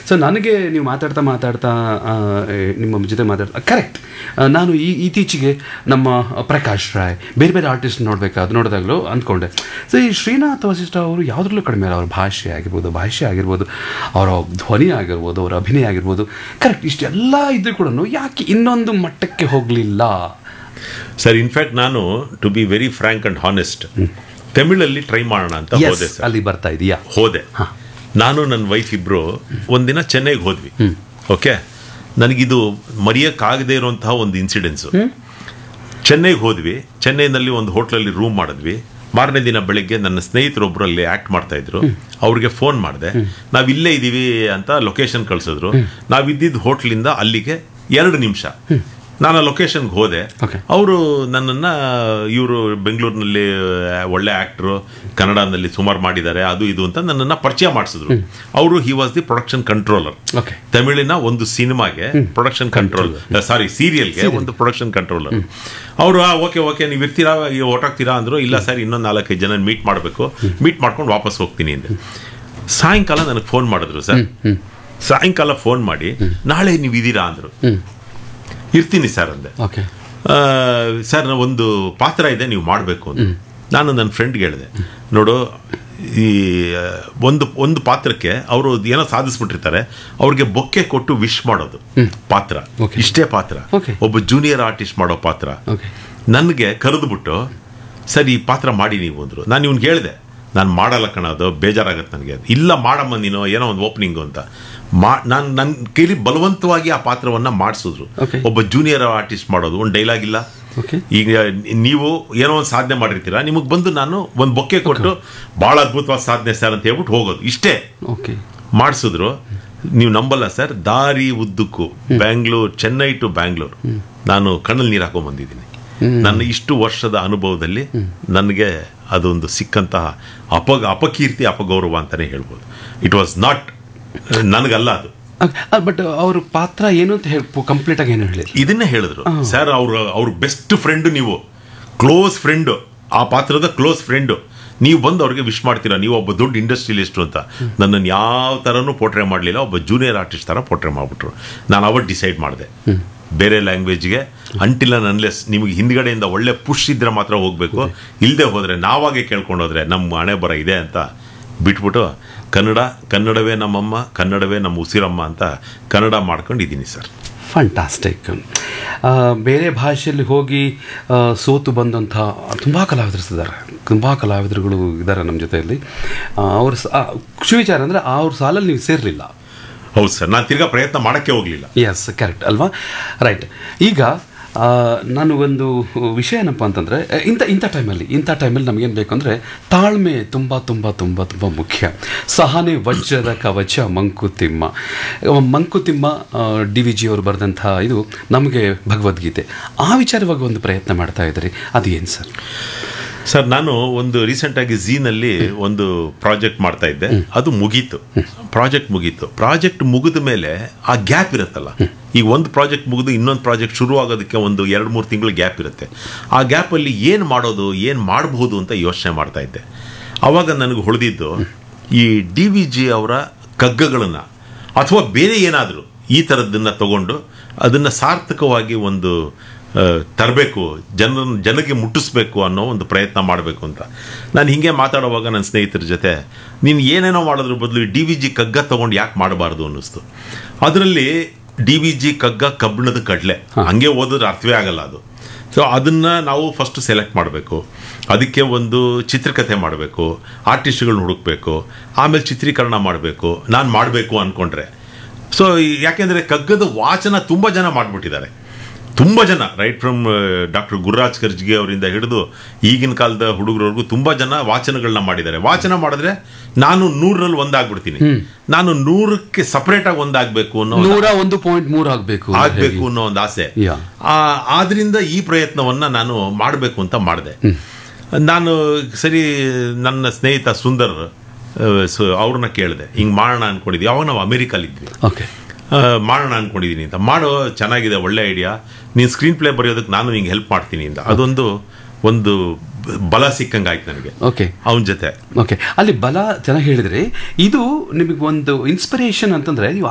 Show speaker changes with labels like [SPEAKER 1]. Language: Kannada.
[SPEAKER 1] ಸೊ ನನಗೆ ನೀವು ಮಾತಾಡ್ತಾ ಮಾತಾಡ್ತಾ ಆ, ಏ, ನಿಮ್ಮ ಜೊತೆ ಮಾತಾಡ್ತಾ ಕರೆಕ್ಟ್ ನಾನು ಈ ಇತ್ತೀಚೆಗೆ ನಮ್ಮ ಪ್ರಕಾಶ್ ರಾಯ್ ಬೇರೆ ಬೇರೆ ಆರ್ಟಿಸ್ಟ್ ನೋಡಬೇಕಾದ್ರು ನೋಡಿದಾಗಲೂ ಅಂದ್ಕೊಂಡೆ ಸೊ ಈ ಶ್ರೀನಾಥ್ ವಸಿಷ್ಠ ಅವರು ಯಾವುದ್ರಲ್ಲೂ ಕಡಿಮೆ ಅಲ್ಲ ಅವ್ರ ಭಾಷೆ ಆಗಿರ್ಬೋದು ಭಾಷೆ ಆಗಿರ್ಬೋದು ಅವರ ಧ್ವನಿ ಆಗಿರ್ಬೋದು ಅವರ ಅಭಿನಯ ಆಗಿರ್ಬೋದು ಕರೆಕ್ಟ್ ಇಷ್ಟೆಲ್ಲ ಇದ್ರೂ ಕೂಡ ಯಾಕೆ ಇನ್ನೊಂದು ಮಟ್ಟಕ್ಕೆ ಹೋಗಲಿಲ್ಲ
[SPEAKER 2] ಸರ್ ಇನ್ಫ್ಯಾಕ್ಟ್ ನಾನು to be very frank and honest ತಮಿಳಲ್ಲಿ ಟ್ರೈ ಮಾಡೋಣ ಅಂತ ಹೋದೆ ಸರ್
[SPEAKER 1] ಅಲ್ಲಿ ಬರ್ತಾ ಇದೆಯಾ
[SPEAKER 2] ಹೋದೆ ನಾನು ನನ್ನ ವೈಫ್ ಇಬ್ರು ಒಂದಿನ ಚೆನ್ನೈಗೆ ಹೋದ್ವಿ ಓಕೆ ನನಗಿದು ಮರೆಯೋಕ್ಕಾಗದೇ ಇರುವಂತಹ ಒಂದು ಇನ್ಸಿಡೆನ್ಸು ಚೆನ್ನೈಗೆ ಹೋದ್ವಿ ಚೆನ್ನೈನಲ್ಲಿ ಒಂದು ಹೋಟ್ಲಲ್ಲಿ ರೂಮ್ ಮಾಡಿದ್ವಿ ಮಾರನೇ ದಿನ ಬೆಳಿಗ್ಗೆ ನನ್ನ ಸ್ನೇಹಿತರೊಬ್ರು ಅಲ್ಲಿ ಆಕ್ಟ್ ಮಾಡ್ತಾ ಇದ್ರು ಅವ್ರಿಗೆ ಫೋನ್ ಮಾಡಿದೆ ನಾವ್ ಇಲ್ಲೇ ಇದೀವಿ ಅಂತ ಲೊಕೇಶನ್ ಕಳ್ಸಿದ್ರು ನಾವ್ ಇದ್ದಿದ್ದ ಹೋಟ್ಲಿಂದ ಅಲ್ಲಿಗೆ ಎರಡು ನಿಮಿಷ ನಾನು ಆ ಲೊಕೇಶನ್ಗೆ ಹೋದೆ
[SPEAKER 1] Okay.
[SPEAKER 2] ಅವರು ನನ್ನನ್ನ ಇವರು ಬೆಂಗಳೂರಿನಲ್ಲಿ ಒಳ್ಳೆ ಆಕ್ಟ್ರು ಕನ್ನಡದಲ್ಲಿ ಸುಮಾರು ಮಾಡಿದ್ದಾರೆ ಅದು ಇದು ಅಂತ ನನ್ನನ್ನ ಪರಿಚಯ ಮಾಡಿಸಿದ್ರು ಅವರು he was the production controller
[SPEAKER 1] okay
[SPEAKER 2] ತಮಿಳಿನ ಒಂದು ಸಿನಿಮಾಗೆ ಪ್ರೊಡಕ್ಷನ್ ಕಂಟ್ರೋಲ್ ಸಾರಿ ಸೀರಿಯಲ್ಗೆ ಒಂದು ಪ್ರೊಡಕ್ಷನ್ ಕಂಟ್ರೋಲರ್ ಅವರು ಓಕೆ ಓಕೆ ನೀವು ಇರ್ತೀರಾ ಈಗ ಹೊರಟಾಗ್ತೀರಾ ಅಂದ್ರು ಇಲ್ಲ ಸರ್ ಇನ್ನೊಂದು ನಾಲ್ಕೈದು ಜನ ಮೀಟ್ ಮಾಡಬೇಕು ಮೀಟ್ ಮಾಡ್ಕೊಂಡು ವಾಪಸ್ ಹೋಗ್ತೀನಿ ಅಂದೆ ಸಾಯಂಕಾಲ ನನಗೆ ಫೋನ್ ಮಾಡಿದ್ರು ಸರ್ ಸಾಯಂಕಾಲ ಫೋನ್ ಮಾಡಿ ನಾಳೆ ನೀವು ಇದೀರಾ ಅಂದ್ರು ಇರ್ತೀನಿ ಸರ್ ಅಂದೆ
[SPEAKER 1] ಓಕೆ
[SPEAKER 2] ಆ, ಸರ್ ನಾವು ಒಂದು ಪಾತ್ರ ಇದೆ ನೀವು ಮಾಡಬೇಕು ಅಂತ ನಾನು ನನ್ನ ಫ್ರೆಂಡ್ಗೆ ಹೇಳಿದೆ ನೋಡು ಈ ಆ, ಒಂದು ಒಂದು ಪಾತ್ರಕ್ಕೆ ಅವರು ಏನೋ ಸಾಧಿಸ್ಬಿಟ್ಟಿರ್ತಾರೆ ಅವ್ರಿಗೆ ಬೊಕ್ಕೆ ಕೊಟ್ಟು ವಿಶ್ ಮಾಡೋದು ಪಾತ್ರ
[SPEAKER 1] Okay.
[SPEAKER 2] ಇಷ್ಟೇ ಪಾತ್ರ
[SPEAKER 1] Okay.
[SPEAKER 2] ಒಬ್ಬ ಜೂನಿಯರ್ ಆರ್ಟಿಸ್ಟ್ ಮಾಡೋ ಪಾತ್ರ
[SPEAKER 1] ಓಕೆ
[SPEAKER 2] ನನಗೆ ಕರೆದುಬಿಟ್ಟು ಸರ್ ಈ ಪಾತ್ರ ಮಾಡಿ ನೀವು ಅಂದರು ನಾನು ಇವ್ನಿಗೆ ಹೇಳಿದೆ ನಾನು ಮಾಡಲ್ಲ ಕಣೋದು ಬೇಜಾರಾಗತ್ತೆ ನನಗೆ ಇಲ್ಲ ಮಾಡಮ್ಮ ನೀನು ಏನೋ ಒಂದು ಓಪನಿಂಗು ಅಂತ ಮಾ ನಾನು ನನ್ನ ಕೈಲಿ ಬಲವಂತವಾಗಿ ಆ ಪಾತ್ರವನ್ನು ಮಾಡಿಸಿದ್ರು
[SPEAKER 1] Okay.
[SPEAKER 2] ಒಬ್ಬ ಜೂನಿಯರ್ ಆರ್ಟಿಸ್ಟ್ ಮಾಡೋದು ಒಂದು ಡೈಲಾಗ್ ಇಲ್ಲ
[SPEAKER 1] ಓಕೆ
[SPEAKER 2] ಈಗ ನೀವು ಏನೋ ಒಂದು ಸಾಧನೆ ಮಾಡಿರ್ತೀರಾ ನಿಮಗೆ ಬಂದು ನಾನು ಒಂದು ಬೊಕ್ಕೆ ಕೊಟ್ಟು ಭಾಳ ಅದ್ಭುತವಾದ ಸಾಧನೆ ಸರ್ ಅಂತ ಹೇಳ್ಬಿಟ್ಟು ಹೋಗೋದು ಇಷ್ಟೇ
[SPEAKER 1] ಓಕೆ
[SPEAKER 2] ಮಾಡಿಸಿದ್ರು ನೀವು ನಂಬಲ್ಲ ಸರ್ ದಾರಿ ಉದ್ದಕ್ಕೂ ಬ್ಯಾಂಗ್ಳೂರ್ ಚೆನ್ನೈ ಟು ಬ್ಯಾಂಗ್ಳೂರ್ ನಾನು ಕಣ್ಣಲ್ಲಿ ನೀರು ಹಾಕೊಂಡ್ ಬಂದಿದ್ದೀನಿ ನನ್ನ ಇಷ್ಟು ವರ್ಷದ ಅನುಭವದಲ್ಲಿ ನನಗೆ ಅದೊಂದು ಸಿಕ್ಕಂತಹ ಅಪ ಅಪಕೀರ್ತಿ ಅಪಗೌರವ ಅಂತಾನೆ ಹೇಳ್ಬೋದು ಇಟ್ ವಾಸ್ ನಾಟ್ ನನಗಲ್ಲ ಅದು
[SPEAKER 1] ಬಟ್ ಅವ್ರ ಪಾತ್ರ ಏನು ಅಂತ ಹೇಳಿ ಕಂಪ್ಲೀಟ್ ಆಗಿ ಏನು ಹೇಳಿಲ್ಲ
[SPEAKER 2] ಇದನ್ನೇ ಹೇಳಿದ್ರು ಸರ್ ಅವ್ರ ಅವ್ರ ಬೆಸ್ಟ್ ಫ್ರೆಂಡ್ ನೀವು ಕ್ಲೋಸ್ ಫ್ರೆಂಡ್ ಆ ಪಾತ್ರದ ಕ್ಲೋಸ್ ಫ್ರೆಂಡ್ ನೀವು ಬಂದು ಅವ್ರಿಗೆ ವಿಶ್ ಮಾಡ್ತೀರಾ ನೀವು ಒಬ್ಬ ದೊಡ್ಡ ಇಂಡಸ್ಟ್ರಿಯಲಿಸ್ಟು ಅಂತ ನನ್ನನ್ನು ಯಾವ ಥರನೂ ಪೋಟ್ರೆ ಮಾಡಲಿಲ್ಲ ಒಬ್ಬ ಜೂನಿಯರ್ ಆರ್ಟಿಸ್ಟ್ ಥರ ಪೋಟ್ರೆ ಮಾಡಿಬಿಟ್ರು ನಾನು ಅವತ್ತು ಡಿಸೈಡ್ ಮಾಡಿದೆ ಬೇರೆ ಲ್ಯಾಂಗ್ವೇಜ್ಗೆ ಅಂಟಿಲ್ಲ ಅನ್ಲೆಸ್ ನಿಮಗೆ ಹಿಂದ್ಗಡೆಯಿಂದ ಒಳ್ಳೆ ಪುಷ್ ಇದ್ರೆ ಮಾತ್ರ ಹೋಗಬೇಕು ಇಲ್ಲದೆ ಹೋದರೆ ನಾವಾಗೆ ಕೇಳ್ಕೊಂಡು ಹೋದ್ರೆ ನಮ್ಮ ಹಣೆ ಬರ ಇದೆ ಅಂತ ಬಿಟ್ಬಿಟ್ಟು ಕನ್ನಡ ಕನ್ನಡವೇ ನಮ್ಮಮ್ಮ ಕನ್ನಡವೇ ನಮ್ಮ ಉಸಿರಮ್ಮ ಅಂತ ಕನ್ನಡ ಮಾಡ್ಕೊಂಡಿದ್ದೀನಿ ಸರ್
[SPEAKER 1] ಫಂಟಾಸ್ಟಿಕ್ ಬೇರೆ ಭಾಷೆಯಲ್ಲಿ ಹೋಗಿ ಆ, ಸೋತು ಬಂದಂಥ ತುಂಬ ಕಲಾವಿದರು ಇದ್ದಾರೆ ತುಂಬ ಕಲಾವಿದರುಗಳು ಇದ್ದಾರೆ ನಮ್ಮ ಜೊತೆಯಲ್ಲಿ ಅವ್ರ ಖುಷಿ ವಿಚಾರ ಅಂದರೆ ಅವ್ರ ಸಾಲಲ್ಲಿ ನೀವು ಸೇರಲಿಲ್ಲ
[SPEAKER 2] ಹೌದು ಸರ್ ನಾನು ತಿರ್ಗಾ ಪ್ರಯತ್ನ ಮಾಡಕ್ಕೆ ಹೋಗ್ಲಿಲ್ಲ
[SPEAKER 1] ಎಸ್ ಕರೆಕ್ಟ್ ಅಲ್ವಾ ರೈಟ್ ಈಗ ಆ, ನಾನು ಒಂದು ವಿಷಯ ಏನಪ್ಪ ಅಂತಂದರೆ ಇಂಥ ಇಂಥ ಟೈಮಲ್ಲಿ ಇಂಥ ಟೈಮಲ್ಲಿ ನಮಗೇನು ಬೇಕು ಅಂದರೆ ತಾಳ್ಮೆ ತುಂಬ ತುಂಬ ತುಂಬ ತುಂಬ ಮುಖ್ಯ ಸಹನೆ ವಜ್ರದ ಕವಚ Mankuthimma Mankuthimma D V G ಅವರು ಬರೆದಂಥ ಇದು ನಮಗೆ ಭಗವದ್ಗೀತೆ ಆ ವಿಚಾರವಾಗಿ ಒಂದು ಪ್ರಯತ್ನ ಮಾಡ್ತಾ ಇದ್ದೀರಿ ಅದು ಏನು ಸರ್
[SPEAKER 2] ಸರ್ ನಾನು ಒಂದು ರೀಸೆಂಟ್ ಆಗಿ ಝೀನಲ್ಲಿ ಒಂದು ಪ್ರಾಜೆಕ್ಟ್ ಮಾಡ್ತಾ ಇದ್ದೆ ಅದು ಮುಗೀತು ಪ್ರಾಜೆಕ್ಟ್ ಮುಗೀತು ಪ್ರಾಜೆಕ್ಟ್ ಮುಗಿದ ಮೇಲೆ ಆ ಗ್ಯಾಪ್ ಇರುತ್ತಲ್ಲ ಈಗ ಒಂದು ಪ್ರಾಜೆಕ್ಟ್ ಮುಗಿದು ಇನ್ನೊಂದು ಪ್ರಾಜೆಕ್ಟ್ ಶುರು ಆಗೋದಕ್ಕೆ ಒಂದು ಎರಡು ಮೂರು ತಿಂಗಳು ಗ್ಯಾಪ್ ಇರುತ್ತೆ ಆ ಗ್ಯಾಪಲ್ಲಿ ಏನು ಮಾಡೋದು ಏನು ಮಾಡಬಹುದು ಅಂತ ಯೋಚನೆ ಮಾಡ್ತಾ ಇದ್ದೆ ಆವಾಗ ನನಗೆ ಹೊಳೆದಿದ್ದು ಈ ಡಿ ವಿ ಜಿ ಅವರ ಕಗ್ಗಗಳನ್ನು ಅಥವಾ ಬೇರೆ ಏನಾದರೂ ಈ ಥರದ್ದನ್ನು ತಗೊಂಡು ಅದನ್ನು ಸಾರ್ಥಕವಾಗಿ ಒಂದು ತರಬೇಕು ಜನ ಜನಕ್ಕೆ ಮುಟ್ಟಿಸ್ಬೇಕು ಅನ್ನೋ ಒಂದು ಪ್ರಯತ್ನ ಮಾಡಬೇಕು ಅಂತ ನಾನು ಹಿಂಗೆ ಮಾತಾಡುವಾಗ ನನ್ನ ಸ್ನೇಹಿತರ ಜೊತೆ ನೀನು ಏನೇನೋ ಮಾಡೋದ್ರ ಬದಲು ಡಿ ವಿ ಜಿ ಕಗ್ಗ ತಗೊಂಡು ಯಾಕೆ ಮಾಡಬಾರ್ದು ಅನ್ನಿಸ್ತು ಅದರಲ್ಲಿ ಡಿ ವಿ ಜಿ ಕಗ್ಗ ಕಬ್ಬಿಣದ ಕಡಲೆ ಹಂಗೆ ಓದಿದ್ರೆ ಅರ್ಥವೇ ಆಗಲ್ಲ ಅದು ಸೊ ಅದನ್ನ ನಾವು ಫಸ್ಟ್ ಸೆಲೆಕ್ಟ್ ಮಾಡಬೇಕು ಅದಕ್ಕೆ ಒಂದು ಚಿತ್ರಕಥೆ ಮಾಡಬೇಕು ಆರ್ಟಿಸ್ಟ್ಗಳನ್ನ ಹುಡುಕ್ಬೇಕು ಆಮೇಲೆ ಚಿತ್ರೀಕರಣ ಮಾಡಬೇಕು ನಾನು ಮಾಡಬೇಕು ಅಂದ್ಕೊಂಡ್ರೆ ಸೊ ಯಾಕೆಂದರೆ ಕಗ್ಗದ ವಾಚನ ತುಂಬ ಜನ ಮಾಡಿಬಿಟ್ಟಿದ್ದಾರೆ ತುಂಬ ಜನ ರೈಟ್ ಫ್ರಮ್ ಡಾಕ್ಟರ್ ಗುರುರಾಜ್ ಕರ್ಜ್ಗೆ ಅವರಿಂದ ಹಿಡಿದು ಈಗಿನ ಕಾಲದ ಹುಡುಗರವರೆಗೂ ತುಂಬ ಜನ ವಾಚನಗಳನ್ನ ಮಾಡಿದ್ದಾರೆ ವಾಚನ ಮಾಡಿದ್ರೆ ನಾನು ನೂರರಲ್ಲಿ ಒಂದಾಗ್ಬಿಡ್ತೀನಿ ನಾನು ನೂರಕ್ಕೆ ಸಪರೇಟ್ ಆಗಿ ಒಂದಾಗಬೇಕು ಅನ್ನೋ ಒಂದು
[SPEAKER 1] ನೂರ ಒಂದು ಪಾಯಿಂಟ್ ಮೂರು ಆಗಬೇಕು
[SPEAKER 2] ಆಗ್ಬೇಕು ಅನ್ನೋ ಒಂದು ಆಸೆ
[SPEAKER 1] Yeah.
[SPEAKER 2] ಆ ಆದ್ರಿಂದ ಈ ಪ್ರಯತ್ನವನ್ನ ನಾನು ಮಾಡಬೇಕು ಅಂತ ಮಾಡಿದೆ ನಾನು ಸರಿ ನನ್ನ ಸ್ನೇಹಿತ ಸುಂದರ್ ಆ, ಸೊ ಅವ್ರನ್ನ ಕೇಳಿದೆ ಹಿಂಗೆ ಮಾಡೋಣ ಅನ್ಕೊಂಡಿದ್ವಿ ಅವಾಗ ನಾವು ಅಮೆರಿಕಲ್ಲಿದ್ವಿ
[SPEAKER 1] ಓಕೆ
[SPEAKER 2] ಆ, ಮಾಡೋಣ ಅನ್ಕೊಂಡಿದ್ದೀನಿ ಅಂತ ಮಾಡೋ ಚೆನ್ನಾಗಿದೆ ಒಳ್ಳೆ ಐಡಿಯಾ ನೀನು ಸ್ಕ್ರೀನ್ ಪ್ಲೇ ಬರೆಯೋದಕ್ಕೆ ನಾನು ನಿಂಗೆ ಹೆಲ್ಪ್ ಮಾಡ್ತೀನಿ ಅಂತ ಅದೊಂದು ಒಂದು ಬಲ ಸಿಕ್ಕಂಗೆ ಆಯ್ತು ನನಗೆ
[SPEAKER 1] ಓಕೆ
[SPEAKER 2] ಅವನ ಜೊತೆ
[SPEAKER 1] ಓಕೆ ಅಲ್ಲಿ ಬಲ ಚೆನ್ನಾಗಿ ಹೇಳಿದ್ರಿ ಇದು ನಿಮಗೆ ಒಂದು ಇನ್ಸ್ಪಿರೇಷನ್ ಅಂತಂದ್ರೆ ನೀವು